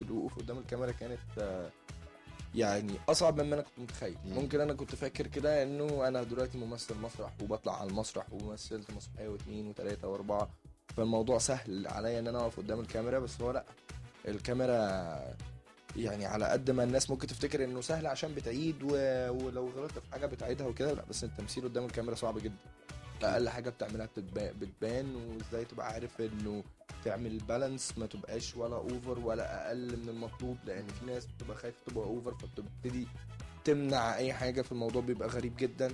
الوقوف قدام الكاميرا كانت آه، يعني اصعب مما انا كنت متخيل مم. ممكن انا كنت فاكر كده انه انا دلوقتي ممثل مسرح وبطلع على المسرح ومثلت مسرحيه واثنين وثلاثه واربعه فالموضوع سهل عليا ان انا اقف قدام الكاميرا بس هو لا الكاميرا يعني على قد ما الناس ممكن تفتكر انه سهل عشان بتعيد و... ولو غلطت في حاجه بتعيدها وكده لا بس التمثيل قدام الكاميرا صعب جدا اقل حاجه بتعملها بتتبان, بتبان وازاي تبقى عارف انه تعمل بالانس ما تبقاش ولا اوفر ولا اقل من المطلوب لان في ناس بتبقى خايفه تبقى اوفر فبتبتدي تمنع اي حاجه في الموضوع بيبقى غريب جدا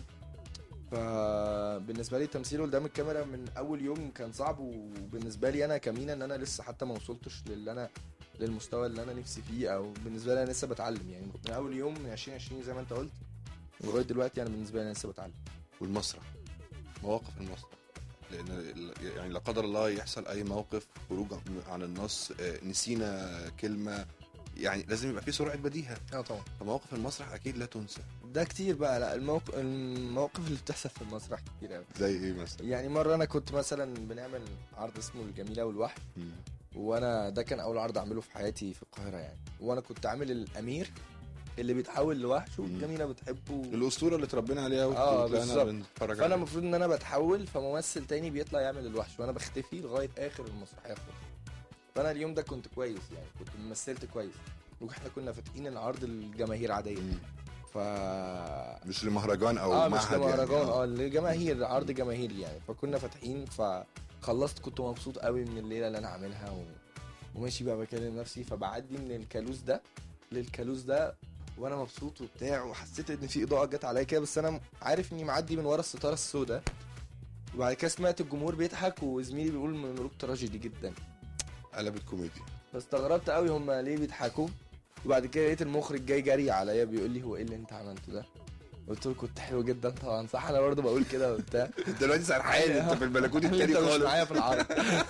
فبالنسبه لي التمثيل قدام الكاميرا من اول يوم كان صعب وبالنسبه لي انا كمينا ان انا لسه حتى ما وصلتش للي انا للمستوى اللي انا نفسي فيه او بالنسبه لي انا لسه بتعلم يعني من اول يوم من 2020 زي ما انت قلت لغايه دلوقتي انا بالنسبه لي انا لسه بتعلم والمسرح مواقف المسرح لان ال- يعني لا قدر الله يحصل اي موقف خروج عن النص آه، نسينا كلمه يعني لازم يبقى في سرعه بديهه اه طبعا فمواقف المسرح اكيد لا تنسى ده كتير بقى لا الموقف المواقف اللي بتحصل في المسرح كتير قوي زي ايه مثلا يعني مره انا كنت مثلا بنعمل عرض اسمه الجميله والوحي وانا ده كان اول عرض اعمله في حياتي في القاهره يعني وانا كنت عامل الامير اللي بيتحول لوحش والجميله بتحبه الاسطوره اللي اتربينا عليها آه، وطلعنا بالظبط. بنتفرج فانا عليها. المفروض ان انا بتحول فممثل تاني بيطلع يعمل الوحش وانا بختفي لغايه اخر المسرحيه خالص فانا اليوم ده كنت كويس يعني كنت مثلت كويس واحنا كنا فاتحين العرض الجماهير عاديه مم. ف مش لمهرجان او اه مش معهد يعني. لمهرجان اه لجماهير عرض جماهيري يعني فكنا فاتحين فخلصت كنت مبسوط قوي من الليله اللي انا عاملها و... وماشي بقى بكلم نفسي فبعدي من الكالوس ده للكالوس ده وانا مبسوط وبتاع وحسيت ان في اضاءه جت عليا كده بس انا عارف اني معدي من ورا الستاره السوداء وبعد كده سمعت الجمهور بيضحك وزميلي بيقول مونولوج تراجيدي جدا قلبت كوميديا فاستغربت قوي هم ليه بيضحكوا وبعد كده لقيت المخرج جاي جري عليا بيقول لي هو ايه اللي انت عملته ده قلت له كنت حلو جدا طبعا صح انا برضه بقول كده وبتاع دلوقتي سرحان انت في البلكونه قال لي التاني انت مش خالص معايا في العرض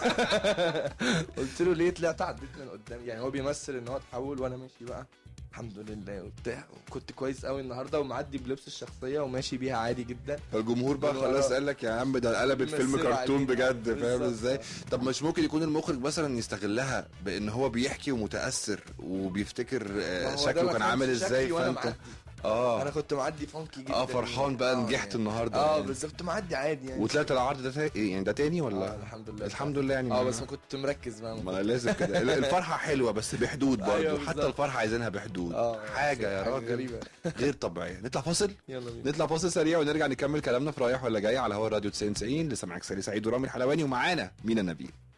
قلت له ليه طلعت عديت من قدام يعني هو بيمثل ان هو اتحول وانا ماشي بقى الحمد لله وبتاع كنت كويس قوي النهارده ومعدي بلبس الشخصيه وماشي بيها عادي جدا فالجمهور بقى من خلاص ورا. قال لك يا عم ده قلبت فيلم بيمثلوا كرتون علينا. بجد فاهم بالظبط. ازاي طب مش ممكن يكون المخرج مثلا يستغلها بان هو بيحكي ومتاثر وبيفتكر آه، ما هو ده شكله ما كان كانش عامل شكلي ازاي وأنا فانت معدي. اه انا كنت معدي فانكي جدا اه فرحان بقى آه، نجحت يعني. النهارده اه يعني. بالظبط كنت معدي عادي يعني وطلعت العرض ده تا- يعني ده تاني ولا آه الحمد لله الحمد لله يعني اه ما- بس ما كنت مركز بقى ما أنا لازم كده الفرحه حلوه بس بحدود برضه أيوة حتى بالظبط. الفرحه عايزينها بحدود اه حاجه يا حاجة راجل غريبة غير طبيعيه نطلع فاصل يلا بينا نطلع فاصل سريع ونرجع نكمل كلامنا في رايح ولا جاي على هوا راديو 90 90 لسه معاك سالي سعيد ورامي الحلواني ومعانا مينا نبيل